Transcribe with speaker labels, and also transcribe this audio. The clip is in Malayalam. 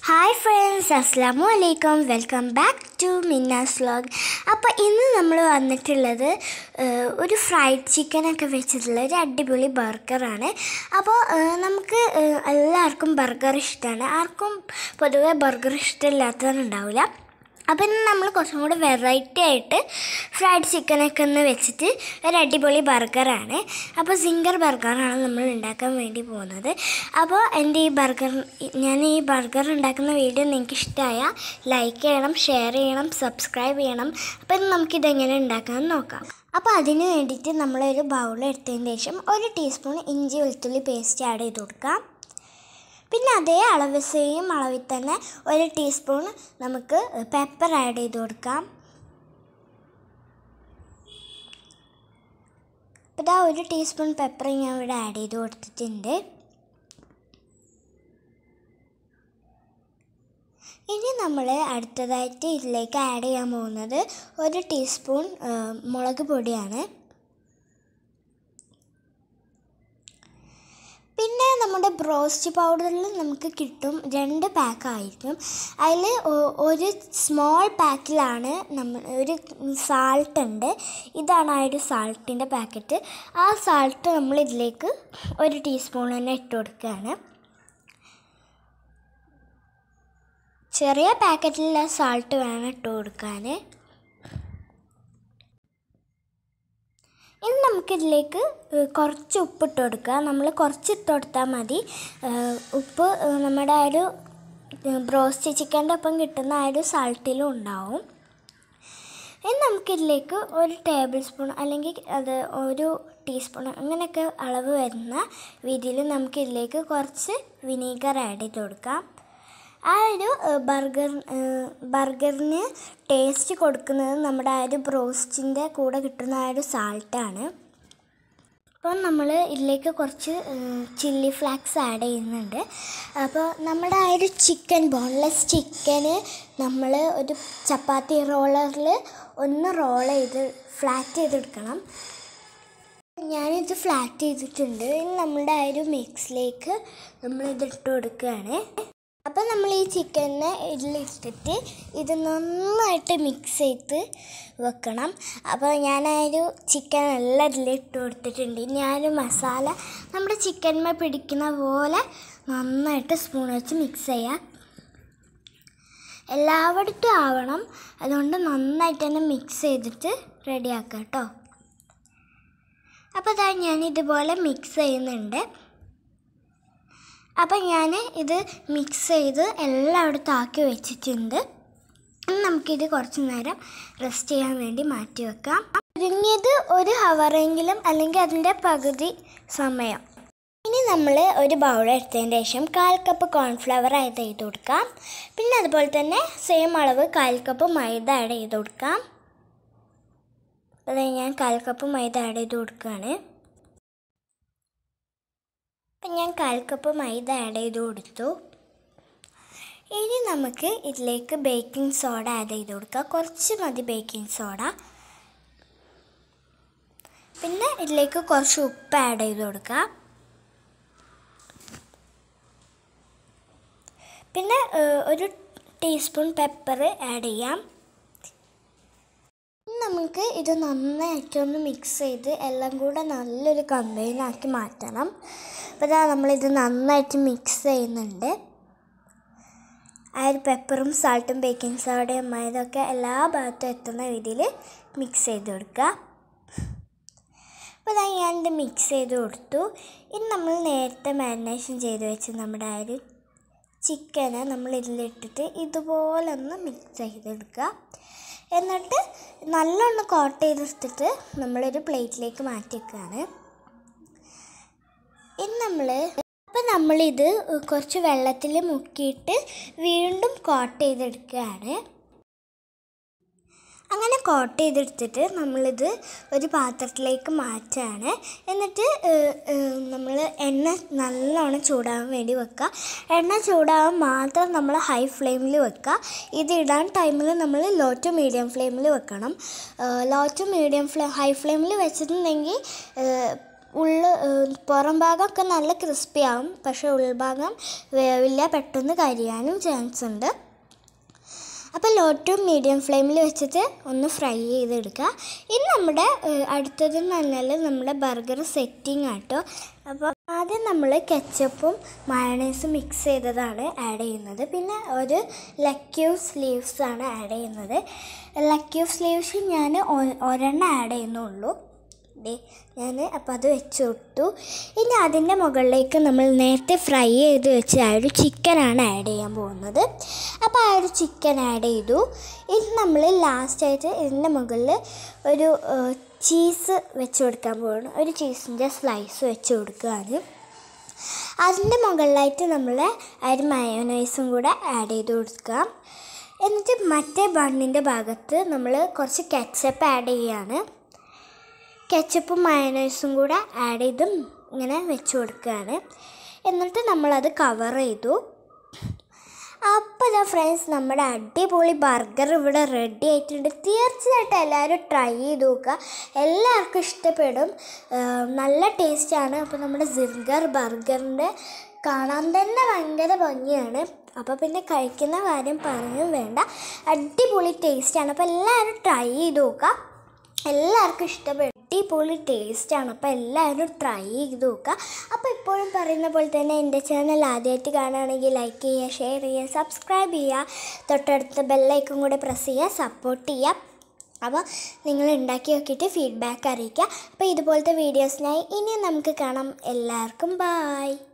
Speaker 1: ഹായ് ഫ്രണ്ട്സ് അസ്സാം വലൈക്കും welcome back to Minna's vlog അപ്പോൾ ഇന്ന് നമ്മൾ വന്നിട്ടുള്ളത് ഏഹ്, ഒരു ഫ്രൈഡ് ചിക്കനൊക്കെ വെച്ചിട്ടുള്ള ഒരു അടിപൊളി ബർഗറാണ് അപ്പോൾ ഏഹ്, നമുക്ക് ഏഹ്, എല്ലാവർക്കും ബർഗർ ഇഷ്ടമാണ് ആർക്കും പൊതുവേ ബർഗർ ഇഷ്ടമില്ലാത്തവരുണ്ടാവില്ല അപ്പോൾ ഇന്ന് നമ്മൾ കുറച്ചും കൂടി വെറൈറ്റി ആയിട്ട് ഫ്രൈഡ് ചിക്കനൊക്കെ ഒന്ന് വെച്ചിട്ട് ഒരു അടിപൊളി ബർഗറാണ് അപ്പോൾ സിംഗർ ബർഗറാണ് നമ്മൾ ഉണ്ടാക്കാൻ വേണ്ടി പോകുന്നത് അപ്പോൾ എൻ്റെ ഈ ബർഗർ ഞാൻ ഈ ബർഗർ ഉണ്ടാക്കുന്ന വീഡിയോ നിങ്ങൾക്ക് ഇഷ്ടമായ ലൈക്ക് ചെയ്യണം ഷെയർ ചെയ്യണം സബ്സ്ക്രൈബ് ചെയ്യണം അപ്പോൾ ഇന്ന് നമുക്കിതെങ്ങനെ ഉണ്ടാക്കാമെന്ന് നോക്കാം അപ്പോൾ അതിന് വേണ്ടിയിട്ട് നമ്മളൊരു ബൗൾ എടുത്തതിന് ശേഷം ഒരു ടീസ്പൂൺ ഇഞ്ചി വെളുത്തുള്ളി പേസ്റ്റ് ആഡ് ചെയ്ത് കൊടുക്കാം പിന്നെ അതേ അളവ് സെയിം അളവിൽ തന്നെ ഒരു ടീസ്പൂൺ നമുക്ക് പെപ്പർ ആഡ് ചെയ്ത് കൊടുക്കാം അപ്പോൾ ഇതാ ഒരു ടീസ്പൂൺ പെപ്പർ ഞാൻ ഇവിടെ ആഡ് ചെയ്ത് കൊടുത്തിട്ടുണ്ട് ഇനി നമ്മൾ അടുത്തതായിട്ട് ഇതിലേക്ക് ആഡ് ചെയ്യാൻ പോകുന്നത് ഒരു ടീസ്പൂൺ ആ, മുളക് പൊടിയാണ് പിന്നെ നമ്മുടെ ബ്രോസ്റ്റ് പൗഡറിൽ നമുക്ക് കിട്ടും രണ്ട് പാക്ക് ആയിരിക്കും അതിൽ ഒരു സ്മോൾ പാക്കിലാണ് നമ്മൾ ഒരു സാൾട്ട് ഉണ്ട് ഇതാണ് ആ ഒരു സാൾട്ടിൻ്റെ പാക്കറ്റ് ആ സാൾട്ട് നമ്മൾ ഇതിലേക്ക് ഒരു ടീസ്പൂൺ തന്നെ ഇട്ട് കൊടുക്കുകയാണ് ചെറിയ പാക്കറ്റിലുള്ള സാൾട്ട് വേണം ഇട്ട് കൊടുക്കാൻ ഇനി നമുക്കിതിലേക്ക് ഏഹ്, കുറച്ച് ഉപ്പ് ഇട്ട് കൊടുക്കുക നമ്മൾ കുറച്ച് ഇട്ട് കൊടുത്താൽ മതി ഏഹ്, ഉപ്പ് ഏഹ്, നമ്മുടെ ആ ഒരു ബ്രോസ്റ്റ് ചിക്കൻ്റെ ഒപ്പം കിട്ടുന്ന ആ ഒരു സാൾട്ടിലും ഉണ്ടാവും ഇനി നമുക്കിതിലേക്ക് ഒരു ടേബിൾ സ്പൂൺ അല്ലെങ്കിൽ അത് ഒരു ടീസ്പൂൺ അങ്ങനെയൊക്കെ അളവ് വരുന്ന രീതിയിൽ നമുക്കിതിലേക്ക് കുറച്ച് വിനീഗർ ആഡ് ചെയ്ത് കൊടുക്കാം ആ ഒരു ഏഹ്, ബർഗർ ഏഹ്, ബർഗറിന് ടേസ്റ്റ് കൊടുക്കുന്നത് നമ്മുടെ ആ ഒരു ബ്രോസ്റ്റിൻ്റെ കൂടെ കിട്ടുന്ന ആ ഒരു സാൾട്ടാണ് അപ്പോൾ നമ്മൾ ഇതിലേക്ക് കുറച്ച് ചില്ലി ഫ്ലാക്സ് ആഡ് ചെയ്യുന്നുണ്ട് അപ്പോൾ നമ്മുടെ ആ ഒരു ചിക്കൻ ബോൺലെസ് ചിക്കന് നമ്മൾ ഒരു ചപ്പാത്തി റോളറിൽ ഒന്ന് റോൾ ചെയ്ത് ഫ്ലാറ്റ് ചെയ്തെടുക്കണം ഞാനിത് ഫ്ലാറ്റ് ചെയ്തിട്ടുണ്ട് ഇനി നമ്മളുടെ ആ ഒരു മിക്സിലേക്ക് നമ്മളിത് ഇട്ട് കൊടുക്കുകയാണ് അപ്പോൾ നമ്മൾ ഈ ചിക്കനെ ഇതിലിട്ടിട്ട് ഇത് നന്നായിട്ട് മിക്സ് ചെയ്ത് വെക്കണം അപ്പോൾ ഞാൻ ആ ഒരു ചിക്കൻ എല്ലാം ഇതിലിട്ട് കൊടുത്തിട്ടുണ്ട് ഇനി ആ ഒരു മസാല നമ്മുടെ ചിക്കന്മേ പിടിക്കുന്ന പോലെ നന്നായിട്ട് സ്പൂൺ വെച്ച് മിക്സ് ചെയ്യാം എല്ലായിടത്തും ആവണം അതുകൊണ്ട് നന്നായിട്ട് തന്നെ മിക്സ് ചെയ്തിട്ട് റെഡിയാക്കാം കേട്ടോ അപ്പോൾ അതാ ഞാൻ ഇതുപോലെ മിക്സ് ചെയ്യുന്നുണ്ട് അപ്പം ഞാൻ ഇത് മിക്സ് ചെയ്ത് എല്ലായിടത്തും ആക്കി വെച്ചിട്ടുണ്ട് ഇനി നമുക്കിത് കുറച്ച് നേരം റെസ്റ്റ് ചെയ്യാൻ വേണ്ടി മാറ്റി വെക്കാം ചുരുങ്ങിയത് ഒരു ഹവറെങ്കിലും അല്ലെങ്കിൽ അതിൻ്റെ പകുതി സമയം ഇനി നമ്മൾ ഒരു ബൗൾ എടുത്തതിന് ശേഷം കാൽ കപ്പ് കോൺഫ്ലവർ ആഡ് ചെയ്ത് കൊടുക്കാം പിന്നെ അതുപോലെ തന്നെ സെയിം അളവ് കാൽ കപ്പ് മൈദ ആഡ് ചെയ്ത് കൊടുക്കാം അതായത് ഞാൻ കാൽ കപ്പ് മൈദ ആഡ് ചെയ്ത് കൊടുക്കുകയാണ് അപ്പം ഞാൻ കാൽ കപ്പ് മൈദ ആഡ് ചെയ്ത് കൊടുത്തു ഇനി നമുക്ക് ഇതിലേക്ക് ബേക്കിംഗ് സോഡ ആഡ് ചെയ്ത് കൊടുക്കുക കുറച്ച് മതി ബേക്കിംഗ് സോഡ പിന്നെ ഇതിലേക്ക് കുറച്ച് ഉപ്പ് ആഡ് ചെയ്ത് കൊടുക്കുക പിന്നെ ഏഹ്, ഒരു ടീസ്പൂൺ പെപ്പർ ആഡ് ചെയ്യാം ഇനി നമുക്ക് ഇത് നന്നായിട്ടൊന്ന് മിക്സ് ചെയ്ത് എല്ലാം കൂടെ നല്ലൊരു കമ്പൈനാക്കി മാറ്റണം അപ്പോൾ ഇതാ നമ്മളിത് നന്നായിട്ട് മിക്സ് ചെയ്യുന്നുണ്ട് ആ ഒരു പെപ്പറും സാൾട്ടും ബേക്കിംഗ് സോഡയും ഇതൊക്കെ എല്ലാ ഭാഗത്തും എത്തുന്ന രീതിയിൽ മിക്സ് ചെയ്ത് കൊടുക്കുക അപ്പോൾ ഇതാ ഞാനിത് മിക്സ് ചെയ്ത് കൊടുത്തു ഇനി നമ്മൾ നേരത്തെ മാരിനേഷൻ ചെയ്ത് വെച്ച് നമ്മുടെ ആ ഒരു ചിക്കന് നമ്മൾ ഇതിലിട്ടിട്ട് ഇതുപോലെ ഒന്ന് മിക്സ് ചെയ്തെടുക്കുക എന്നിട്ട് നല്ലോണം കോട്ട് ചെയ്തെടുത്തിട്ട് നമ്മളൊരു പ്ലേറ്റിലേക്ക് മാറ്റി വെക്കുകയാണ് ഇനി നമ്മൾ അപ്പം നമ്മളിത് കുറച്ച് വെള്ളത്തിൽ മുക്കിയിട്ട് വീണ്ടും കോട്ട് ചെയ്തെടുക്കുകയാണ് അങ്ങനെ കോട്ട് ചെയ്തെടുത്തിട്ട് നമ്മളിത് ഒരു പാത്രത്തിലേക്ക് മാറ്റുകയാണ് എന്നിട്ട് നമ്മൾ എണ്ണ നല്ലോണം ചൂടാകാൻ വേണ്ടി വെക്കുക എണ്ണ ചൂടാകാൻ മാത്രം നമ്മൾ ഹൈ ഫ്ലെയിമിൽ വെക്കുക ഇത് ഇടാൻ ടൈമിൽ നമ്മൾ ലോ ടു മീഡിയം ഫ്ലെയിമിൽ വെക്കണം low to medium flame high ഫ്ലെയിമിൽ വെച്ചിട്ടുണ്ടെങ്കിൽ ഏഹ്, ഉള്ള് ഏഹ്, പുറം ഭാഗമൊക്കെ നല്ല ക്രിസ്പി ആവും പക്ഷേ ഉൾഭാഗം വേവില്ല പെട്ടെന്ന് കരിയാനും ചാൻസ് ഉണ്ട് അപ്പോൾ ലോ ടു മീഡിയം ഫ്ലെയിമിൽ വെച്ചിട്ട് ഒന്ന് ഫ്രൈ ചെയ്തെടുക്കുക ഇനി നമ്മുടെ ഏഹ്, അടുത്തതെന്ന് പറഞ്ഞാൽ നമ്മുടെ ബർഗർ സെറ്റിംഗ് ആട്ടോ അപ്പോൾ ആദ്യം നമ്മൾ കെച്ചപ്പും മയണൈസും മിക്സ് ചെയ്തതാണ് ആഡ് ചെയ്യുന്നത് പിന്നെ ഒരു ലക്യൂ സ്ലീവ്സ് ആണ് ആഡ് ചെയ്യുന്നത് ലക്യൂ സ്ലീവ്സ് ഞാൻ ഒ- ഒരെണ്ണം ആഡ് ചെയ്യുന്നുള്ളൂ ദേ ഞാൻ അപ്പോൾ അത് വെച്ച് വിട്ടു ഇനി അതിൻ്റെ മുകളിലേക്ക് നമ്മൾ നേരത്തെ ഫ്രൈ ചെയ്ത് വെച്ച ആ ഒരു ചിക്കനാണ് ആഡ് ചെയ്യാൻ പോകുന്നത് അപ്പോൾ ആ ഒരു ചിക്കൻ ആഡ് ചെയ്തു ഇനി നമ്മൾ ലാസ്റ്റായിട്ട് ഇതിൻ്റെ മുകളിൽ ഒരു ചീസ് വെച്ച് കൊടുക്കാൻ പോകണം ഒരു ചീസിൻ്റെ സ്ലൈസ് വെച്ച് കൊടുക്കുകയാണ് അതിൻ്റെ മുകളിലായിട്ട് നമ്മൾ ആ ഒരു മയോനൈസും കൂടെ ആഡ് ചെയ്ത് കൊടുക്കുക എന്നിട്ട് മറ്റേ ബണ്ണിൻ്റെ ഭാഗത്ത് നമ്മൾ കുറച്ച് കെച്ചപ്പ് ആഡ് ചെയ്യുകയാണ് കെച്ചപ്പും മയനൈസും കൂടെ ആഡ് ചെയ്ത് ഇങ്ങനെ വെച്ച് കൊടുക്കുകയാണ് എന്നിട്ട് നമ്മളത് കവർ ചെയ്തു അപ്പോൾ ഇതാ ഫ്രണ്ട്സ് നമ്മുടെ അടിപൊളി ബർഗർ ഇവിടെ റെഡി ആയിട്ടുണ്ട് തീർച്ചയായിട്ടും എല്ലാവരും ട്രൈ ചെയ്ത് നോക്കുക എല്ലാവർക്കും ഇഷ്ടപ്പെടും ഏഹ് നല്ല ടേസ്റ്റാണ് അപ്പോൾ നമ്മുടെ സിർഗർ ബർഗറിൻ്റെ കാണാൻ തന്നെ ഭയങ്കര ഭംഗിയാണ് അപ്പോൾ പിന്നെ കഴിക്കുന്ന കാര്യം പറയുകയും വേണ്ട അടിപൊളി ടേസ്റ്റാണ് അപ്പോൾ എല്ലാവരും ട്രൈ ചെയ്ത് നോക്കുക എല്ലാവർക്കും ഇഷ്ടപ്പെടും അടിപൊളി ടേസ്റ്റാണ് അപ്പോൾ എല്ലാവരും ട്രൈ ചെയ്ത് നോക്കുക അപ്പോൾ ഇപ്പോഴും പറയുന്ന പോലെ തന്നെ എൻ്റെ ചാനൽ ആദ്യമായിട്ട് കാണുകയാണെങ്കിൽ ലൈക്ക് ചെയ്യുക ഷെയർ ചെയ്യുക സബ്സ്ക്രൈബ് ചെയ്യുക തൊട്ടടുത്ത ബെല്ലൈക്കും കൂടെ പ്രസ് ചെയ്യുക സപ്പോർട്ട് ചെയ്യുക അപ്പോൾ നിങ്ങൾ ഉണ്ടാക്കി നോക്കിയിട്ട് ഫീഡ്ബാക്ക് അറിയിക്കുക അപ്പോൾ ഇതുപോലത്തെ വീഡിയോസിനായി ഇനിയും നമുക്ക് കാണാം എല്ലാവർക്കും ബായ്